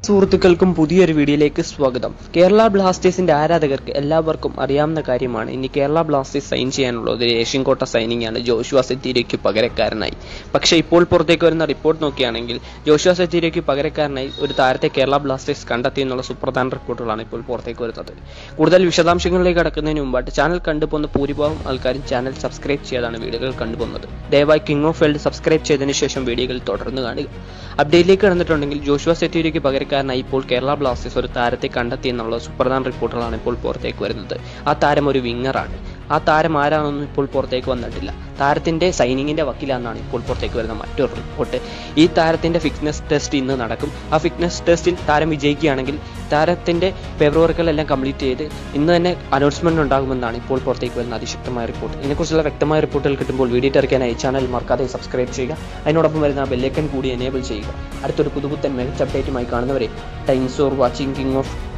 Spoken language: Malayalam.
സുഹൃത്തുക്കൾക്കും പുതിയൊരു വീഡിയോയിലേക്ക് സ്വാഗതം കേരള ബ്ലാസ്റ്റേഴ്സിന്റെ ആരാധകർക്ക് എല്ലാവർക്കും അറിയാവുന്ന കാര്യമാണ് ഇനി കേരള ബ്ലാസ്റ്റേഴ്സ് സൈൻ ചെയ്യാനുള്ളത് ഒരു ഏഷ്യൻ കോട്ട സൈനിങ് ആണ് ജോഷുവ സെത്തീരയ്ക്ക് പകരക്കാരനായി പക്ഷേ ഇപ്പോൾ പുറത്തേക്ക് വരുന്ന റിപ്പോർട്ട് നോക്കുകയാണെങ്കിൽ ജോഷുവ സെത്തീരയ്ക്ക് പകരക്കാരനായി ഒരു താരത്തെ കേരള ബ്ലാസ്റ്റേഴ്സ് കണ്ടെത്തി എന്നുള്ള സുപ്രധാന റിപ്പോർട്ടുകളാണ് ഇപ്പോൾ പുറത്തേക്ക് വരുന്നത് കൂടുതൽ വിശദാംശങ്ങളിലേക്ക് കടക്കുന്നതിന് മുമ്പായിട്ട് ചാനൽ കണ്ടുപോകുന്ന ഭൂരിഭാഗം ആൾക്കാരും ചാനൽ സബ്സ്ക്രൈബ് ചെയ്താണ് വീഡിയോകൾ കണ്ടുപോകുന്നത് ദയവായി കിങ് ഓഫ് വേൾഡ് സബ്സ്ക്രൈബ് ചെയ്തതിനു ശേഷം വീഡിയോകൾ തുടർന്ന് കാണുക അപ്ഡേറ്റിലേക്ക് കടന്നിട്ടുണ്ടെങ്കിൽ ജോഷുവ സെറ്റൂരിക്ക് പകരക്കാരനായി ഇപ്പോൾ കേരള ബ്ലാസ്റ്റേഴ്സ് ഒരു താരത്തെ കണ്ടെത്തി എന്നുള്ള സുപ്രധാന റിപ്പോർട്ടുകളാണ് ഇപ്പോൾ പുറത്തേക്ക് വരുന്നത് ആ താരം ഒരു വിങ്ങറാണ് ആ താരം ആരാണെന്നും ഇപ്പോൾ പുറത്തേക്ക് വന്നിട്ടില്ല താരത്തിന്റെ സൈനിങ്ങിന്റെ വക്കീലാണെന്നാണ് ഇപ്പോൾ പുറത്തേക്ക് വരുന്ന മറ്റൊരു റിപ്പോർട്ട് ഈ താരത്തിന്റെ ഫിറ്റ്നസ് ടെസ്റ്റ് ഇന്ന് നടക്കും ആ ഫിറ്റ്നസ് ടെസ്റ്റിൽ താരം വിജയിക്കുകയാണെങ്കിൽ താരത്തിന്റെ പേപ്പർ വർക്കുകളെല്ലാം കംപ്ലീറ്റ് ചെയ്ത് ഇന്ന് തന്നെ അനൗൺസ്മെന്റ് ഉണ്ടാകുമെന്നാണ് ഇപ്പോൾ പുറത്തേക്ക് വരുന്ന അതിശക്തമായ റിപ്പോർട്ട് ഇതിനെക്കുറിച്ചുള്ള വ്യക്തമായ റിപ്പോർട്ടുകൾ കിട്ടുമ്പോൾ വീഡിയോ ഇറക്കാനായി ചാനൽ മറക്കാതെ സബ്സ്ക്രൈബ് ചെയ്യുക അതിനോടൊപ്പം വരുന്ന ബെല്ലൈക്കൻ കൂടി എനേബിൾ ചെയ്യുക അടുത്തൊരു പുതുപുത്തൻ മികച്ച അപ്ഡേറ്റുമായി കാണുന്നവരെ times or watching king of